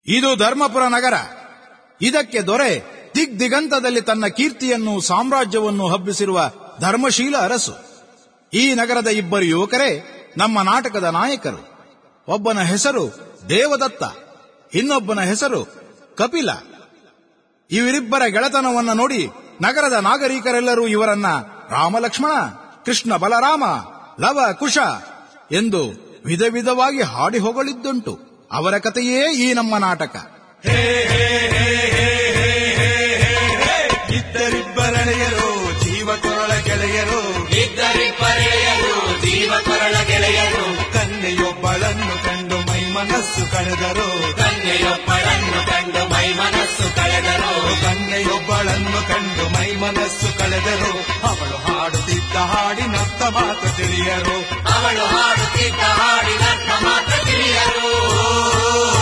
ಇದು ಧರ್ಮಪುರ ನಗರ ಇದಕ್ಕೆ ದೊರೆ ದಿಗ್ದಿಗಂತದಲ್ಲಿ ತನ್ನ ಕೀರ್ತಿಯನ್ನು ಸಾಮ್ರಾಜ್ಯವನ್ನು ಹಬ್ಬಿಸಿರುವ ಧರ್ಮಶೀಲ ಅರಸು ಈ ನಗರದ ಇಬ್ಬರು ಯುವಕರೇ ನಮ್ಮ ನಾಟಕದ ನಾಯಕರು ಒಬ್ಬನ ಹೆಸರು ದೇವದತ್ತ ಇನ್ನೊಬ್ಬನ ಹೆಸರು ಕಪಿಲ ಇವರಿಬ್ಬರ ಗೆಳೆತನವನ್ನ ನೋಡಿ ನಗರದ ನಾಗರಿಕರೆಲ್ಲರೂ ಇವರನ್ನ ರಾಮಲಕ್ಷ್ಮಣ ಕೃಷ್ಣ ಬಲರಾಮ ಲವ ಕುಶ ಎಂದು ವಿಧ ವಿಧವಾಗಿ ಹಾಡಿ ಹೊಗಳಿದ್ದುಂಟು ಅವರ ಕಥೆಯೇ ಈ ನಮ್ಮ ನಾಟಕ ಇದ್ದರಿಬ್ಬರಳೆಯರು ಜೀವ ಕೊರಳ ಗೆಳೆಯರು ಇದ್ದರಿಬ್ಬರೆಳೆಯರು ಜೀವ ಕೊರಳ ಗೆಳೆಯರು ಕನ್ನೆಯೊಬ್ಬಳನ್ನು ಕಂಡು ಮೈ ಮನಸ್ಸು ಕಳೆದರು ಕನ್ಯೆಯೊಬ್ಬಳನ್ನು ಕಂಡು ಮೈ ಮನಸ್ಸು ಕಳೆದರು ಕನ್ನೆಯೊಬ್ಬಳನ್ನು ಕಂಡು ಮೈ ಮನಸ್ಸು ಕಳೆದರು ಅವಳು ಹಾಡುತ್ತಿದ್ದ ಹಾಡಿನತ್ತ ಮಾತು ತಿಳಿಯರು ಅವಳು ಹಾಡುತ್ತಿದ್ದ ಹಾಡಿನರ್ಥ ಮಾತ್ರ ತಿಳಿಯರು